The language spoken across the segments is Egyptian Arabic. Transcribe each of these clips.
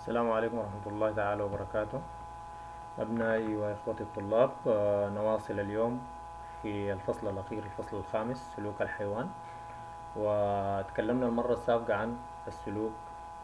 السلام عليكم ورحمة الله تعالى وبركاته أبنائي وإخوتي الطلاب آه، نواصل اليوم في الفصل الأخير الفصل الخامس سلوك الحيوان وتكلمنا المرة السابقة عن السلوك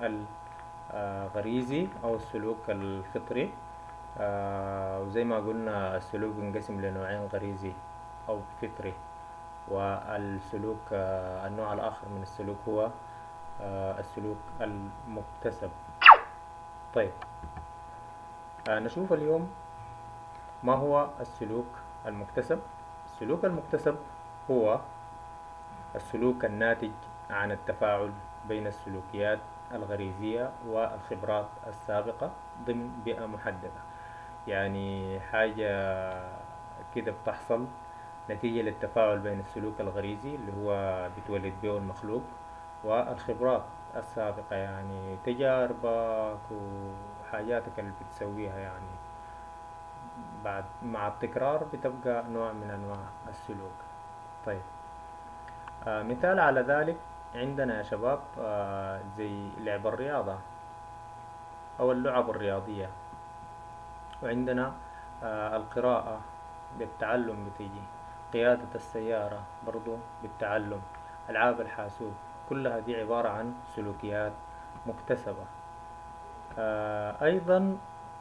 الغريزي أو السلوك الفطري آه، وزي ما قلنا السلوك بينقسم لنوعين غريزي أو فطري والسلوك آه، النوع الآخر من السلوك هو آه، السلوك المكتسب طيب آه، نشوف اليوم ما هو السلوك المكتسب السلوك المكتسب هو السلوك الناتج عن التفاعل بين السلوكيات الغريزية والخبرات السابقة ضمن بيئة محددة يعني حاجة كده بتحصل نتيجة للتفاعل بين السلوك الغريزي اللي هو بيتولد به المخلوق والخبرات السابقة يعني تجاربك وحاجاتك اللي بتسويها يعني بعد مع التكرار بتبقى نوع من أنواع السلوك طيب آه مثال على ذلك عندنا يا شباب آه زي لعب الرياضة أو اللعب الرياضية وعندنا آه القراءة بالتعلم بتيجي قيادة السيارة برضو بالتعلم ألعاب الحاسوب كلها دي عبارة عن سلوكيات مكتسبة آه أيضا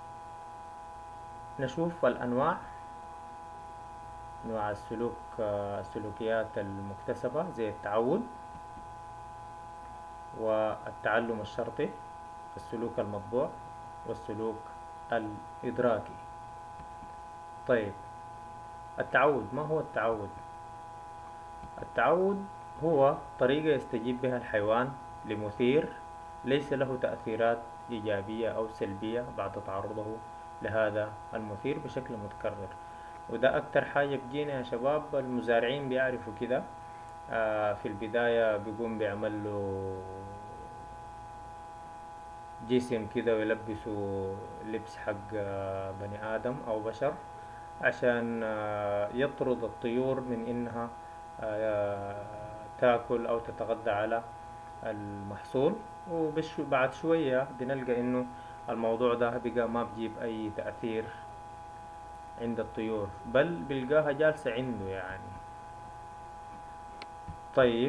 نشوف الأنواع أنواع السلوك آه السلوكيات المكتسبة زي التعود والتعلم الشرطي السلوك المطبوع والسلوك الإدراكي طيب التعود ما هو التعود التعود هو طريقة يستجيب بها الحيوان لمثير ليس له تأثيرات إيجابية أو سلبية بعد تعرضه لهذا المثير بشكل متكرر وده أكتر حاجة بجينا يا شباب المزارعين بيعرفوا كده آه في البداية بيقوم بيعمل له جسم كده ويلبسوا لبس حق آه بني آدم أو بشر عشان آه يطرد الطيور من إنها تاكل أو تتغذى على المحصول وبعد شوية بنلقى إنه الموضوع ده بقى ما بجيب أي تأثير عند الطيور بل بلقاها جالسة عنده يعني طيب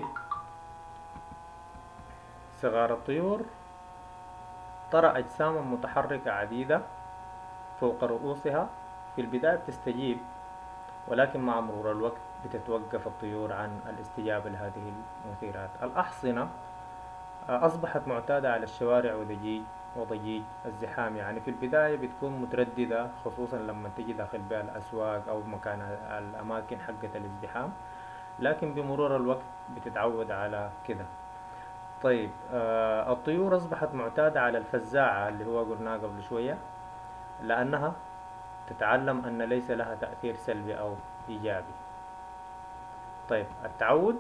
صغار الطيور ترى أجساما متحركة عديدة فوق رؤوسها في البداية بتستجيب ولكن مع مرور الوقت بتتوقف الطيور عن الاستجابة لهذه المثيرات الأحصنة أصبحت معتادة على الشوارع وضجيج وضجيج الزحام يعني في البداية بتكون مترددة خصوصا لما تجي داخل بها الأسواق أو مكان الأماكن حقة الازدحام لكن بمرور الوقت بتتعود على كده طيب آه الطيور أصبحت معتادة على الفزاعة اللي هو قلناه قبل شوية لأنها تتعلم أن ليس لها تأثير سلبي أو إيجابي طيب التعود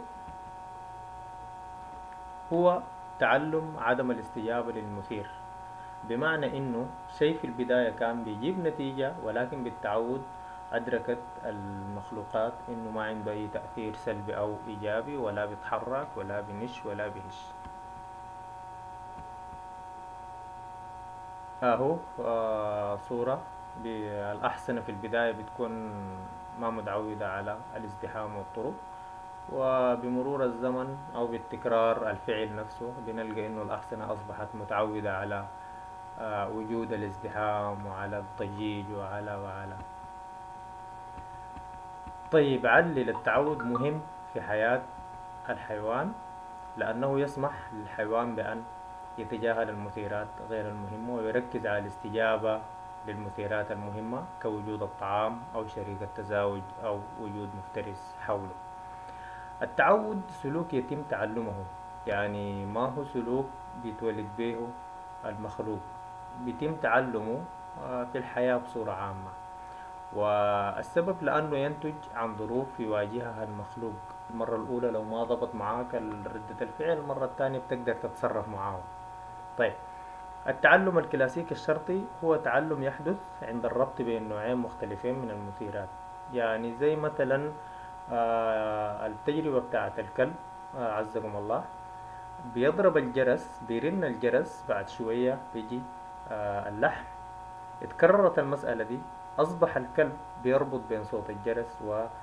هو تعلم عدم الاستجابة للمثير بمعنى انه شيء في البداية كان بيجيب نتيجة ولكن بالتعود أدركت المخلوقات إنه ما عنده أي تأثير سلبي أو إيجابي ولا بيتحرك ولا بنش ولا بهش أهو آه صورة بالأحسنة في البداية بتكون ما متعودة على الازدحام والطرق وبمرور الزمن أو بالتكرار الفعل نفسه بنلقى إنه الأحصنة أصبحت متعودة على آه وجود الازدحام وعلى الضجيج وعلى وعلى طيب علل التعود مهم في حياة الحيوان لأنه يسمح للحيوان بأن يتجاهل المثيرات غير المهمة ويركز على الاستجابة للمثيرات المهمة كوجود الطعام أو شريك التزاوج أو وجود مفترس حوله التعود سلوك يتم تعلمه يعني ما هو سلوك بيتولد به المخلوق بيتم تعلمه في الحياة بصورة عامة والسبب لأنه ينتج عن ظروف يواجهها المخلوق المرة الأولى لو ما ضبط معاك ردة الفعل المرة الثانية بتقدر تتصرف معاه طيب التعلم الكلاسيكي الشرطي هو تعلم يحدث عند الربط بين نوعين مختلفين من المثيرات يعني زي مثلا آه التجربة بتاعة الكلب آه عزكم الله بيضرب الجرس بيرن الجرس بعد شوية بيجي آه، اللحم اتكررت المسألة دي أصبح الكلب بيربط بين صوت الجرس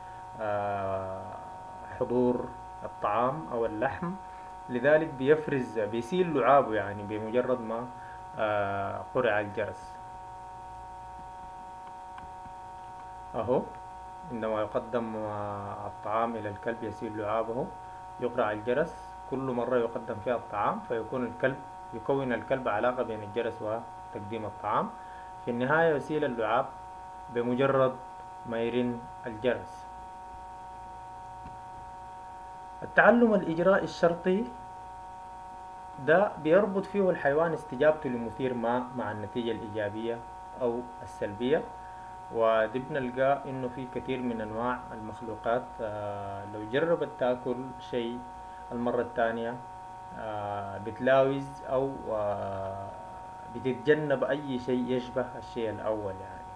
وحضور الطعام أو اللحم لذلك بيفرز بيسيل لعابه يعني بمجرد ما قرع الجرس أهو عندما يقدم الطعام إلى الكلب يسيل لعابه يقرع الجرس كل مرة يقدم فيها الطعام فيكون الكلب يكون الكلب علاقة بين الجرس وتقديم الطعام في النهاية يسيل اللعاب بمجرد ما يرن الجرس التعلم الإجراء الشرطي ده بيربط فيه الحيوان استجابته لمثير ما مع النتيجة الإيجابية أو السلبية ودي بنلقى إنه في كثير من أنواع المخلوقات آه، لو جربت تاكل شيء المرة الثانية آه، بتلاوز أو آه، بتتجنب أي شيء يشبه الشيء الأول يعني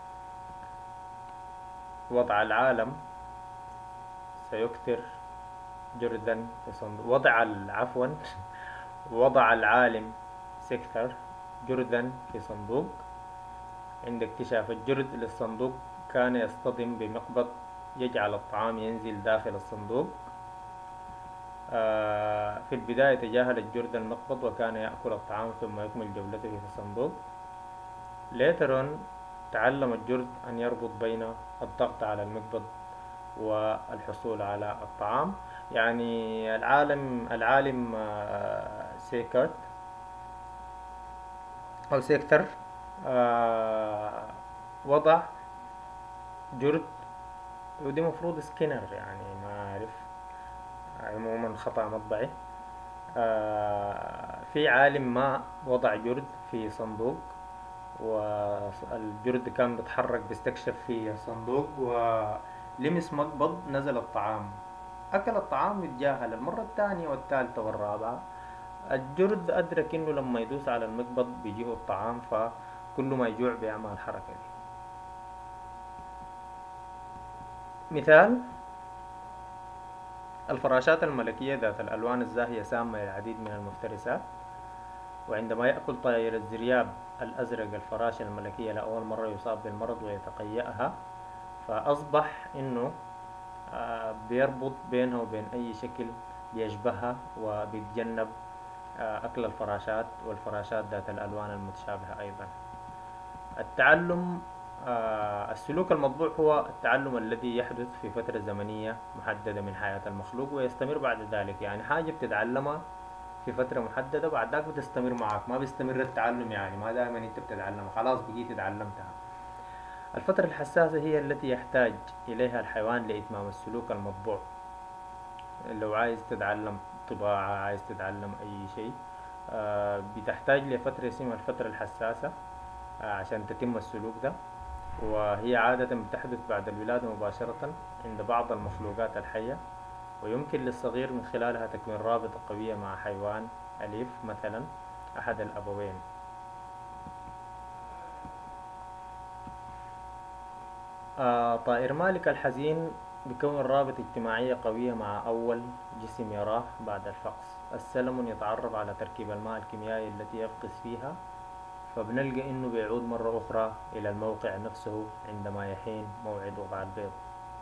وضع العالم سيكثر جردا في صندوق وضع عفوا وضع العالم سكثر جردا في صندوق عند اكتشاف الجرد للصندوق كان يصطدم بمقبض يجعل الطعام ينزل داخل الصندوق آه، في البداية تجاهل الجرد المقبض وكان يأكل الطعام ثم يكمل جولته في الصندوق ليترون تعلم الجرد أن يربط بين الضغط على المقبض والحصول على الطعام يعني العالم العالم آه، سيكرت أو سيكتر آه، وضع جرد ودي مفروض سكينر يعني ما أعرف عموما خطأ مطبعي آه في عالم ما وضع جرد في صندوق والجرد كان بيتحرك بيستكشف في الصندوق ولمس مقبض نزل الطعام أكل الطعام يتجاهل المرة الثانية والثالثة والرابعة الجرد أدرك إنه لما يدوس على المقبض بيجيه الطعام فكل ما يجوع بيعمل الحركة دي مثال الفراشات الملكية ذات الألوان الزاهية سامة للعديد من المفترسات وعندما يأكل طائر الزرياب الأزرق الفراشة الملكية لأول مرة يصاب بالمرض ويتقيأها فأصبح إنه آه، بيربط بينها وبين أي شكل بيشبهها وبيتجنب آه، أكل الفراشات والفراشات ذات الألوان المتشابهة أيضا التعلم آه السلوك المطبوع هو التعلم الذي يحدث في فترة زمنية محددة من حياة المخلوق ويستمر بعد ذلك يعني حاجة بتتعلمها في فترة محددة بعد ذلك بتستمر معك ما بيستمر التعلم يعني ما دائما انت بتتعلم خلاص بقيت تعلمتها الفترة الحساسة هي التي يحتاج إليها الحيوان لإتمام السلوك المطبوع لو عايز تتعلم طباعة عايز تتعلم أي شيء آه بتحتاج لفترة اسمها الفترة الحساسة آه عشان تتم السلوك ده وهي عادة بتحدث بعد الولادة مباشرة عند بعض المخلوقات الحية ويمكن للصغير من خلالها تكوين رابطة قوية مع حيوان أليف مثلا أحد الأبوين آه طائر مالك الحزين بكون رابطة اجتماعية قوية مع أول جسم يراه بعد الفقس السلمون يتعرف على تركيب الماء الكيميائي التي يفقس فيها فبنلقى انه بيعود مرة اخرى الى الموقع نفسه عندما يحين موعد وضع البيض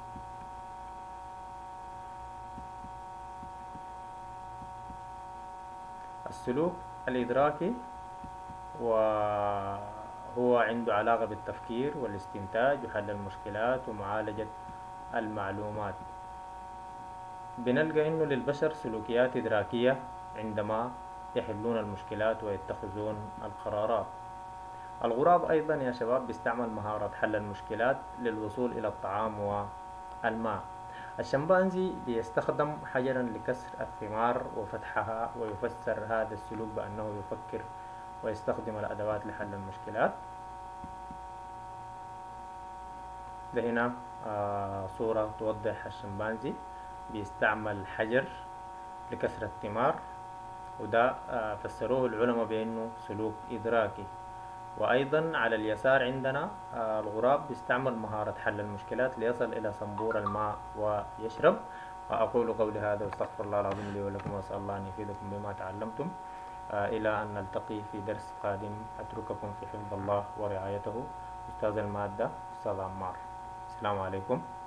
السلوك الإدراكي وهو عنده علاقة بالتفكير والاستنتاج وحل المشكلات ومعالجة المعلومات بنلقى انه للبشر سلوكيات إدراكية عندما يحلون المشكلات ويتخذون القرارات الغراب أيضا يا شباب بيستعمل مهارة حل المشكلات للوصول إلى الطعام والماء الشمبانزي بيستخدم حجرا لكسر الثمار وفتحها ويفسر هذا السلوك بأنه يفكر ويستخدم الأدوات لحل المشكلات ده هنا آه صورة توضح الشمبانزي بيستعمل حجر لكسر الثمار وده آه فسروه العلماء بأنه سلوك إدراكي وأيضا على اليسار عندنا آه، الغراب بيستعمل مهارة حل المشكلات ليصل إلى صنبور الماء ويشرب وأقول قولي هذا واستغفر الله العظيم لي ولكم وأسأل الله أن يفيدكم بما تعلمتم آه، إلى أن نلتقي في درس قادم أترككم في حفظ الله ورعايته أستاذ المادة أستاذ عمار السلام عليكم